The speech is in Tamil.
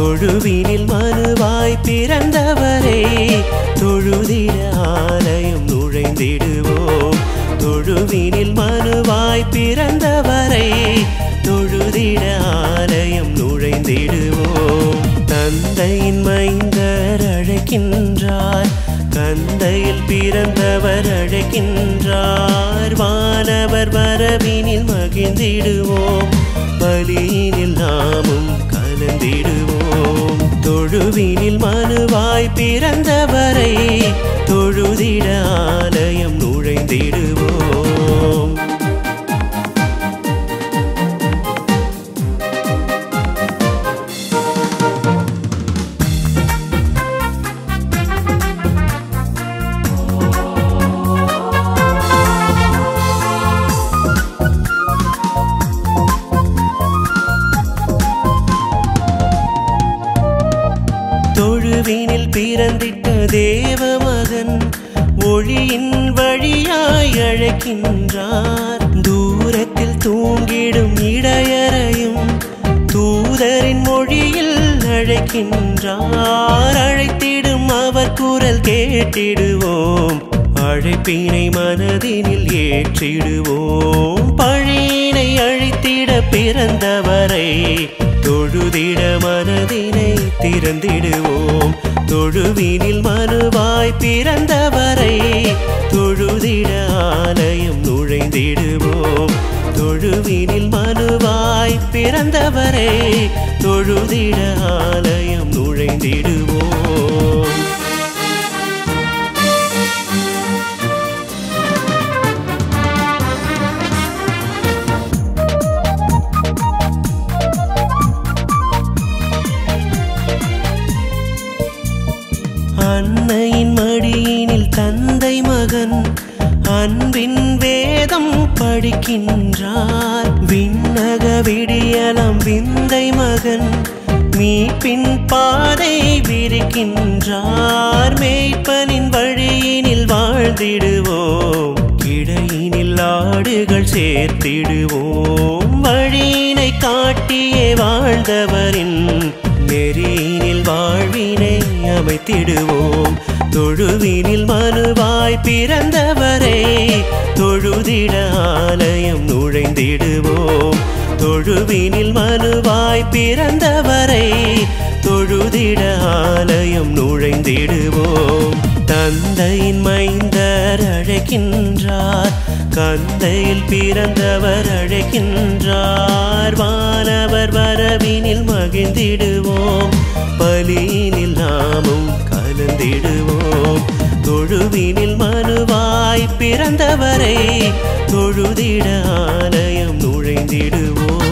தொழுவினில் மனுவாய் பிறந்தவரே தொழுதிட ஆலயம் நுழைந்திடுவோம் தொழுவினில் மனுவாய் பிறந்தவரை தொழுதிட ஆலயம் நுழைந்திடுவோம் தந்தையின் மைந்தர் அழைக்கின்றார் கந்தையில் பிறந்தவர் அழைக்கின்றார் வானவர் வரவினில் மகிழ்ந்திடுவோம் பலியினில் நாமும் கலந்திடுவோம் தொழுவினில் மனுவாய் பிறந்தவரை தொழுதிட ஆலயம் நுழைந்திடுவோம் தொழுவினில் பிறந்திட்ட தேவமகன் ஒளியின் வழியாய் அழைக்கின்றார் தூரத்தில் தூங்கிடும் இடையரையும் தூதரின் மொழியில் அழைக்கின்றார் அழைத்திடும் அவர் குரல் கேட்டிடுவோம் அழைப்பினை மனதினில் ஏற்றிடுவோம் பழியினை அழித்திட பிறந்தவரை தொழுதிட மனதினை திறந்திடுவோம் தொழுவினில் மனுவாய் பிறந்தவரை தொழுதிட ஆலயம் நுழைந்திடுவோம் தொழுவினில் மனுவாய் பிறந்தவரை தொழுதிட ஆலயம் நுழைந்திடுவோம் அன்னையின் மடியினில் தந்தை மகன் அன்பின் வேதம் படிக்கின்றார் விண்ணக விடியலம் விந்தை மகன் மீட்பின் பாதை விரிக்கின்றார் மேய்ப்பனின் வழியினில் வாழ்ந்திடுவோம் கிடையினில் ஆடுகள் சேர்த்திடுவோம் வழியினை காட்டியே வாழ்ந்தவரின் நெறியினில் வாழ்வினை அமைத்திடுவோம் தொழுவினில் மனுவாய் பிறந்தவரை தொழுதிட ஆலயம் நுழைந்திடுவோம் தொழுவினில் மனுவாய் பிறந்தவரை தொழுதிட ஆலயம் நுழைந்திடுவோம் தந்தையின் மைந்தர் அழைக்கின்றார் கந்தையில் பிறந்தவர் அழைக்கின்றார் வானவர் வரவினில் மகிழ்ந்திடுவோம் பலியினில் நாமும் கலந்திடுவோம் தொழுவினில் மனுவாய் பிறந்தவரை தொழுதிட ஆலயம் நுழைந்திடுவோம்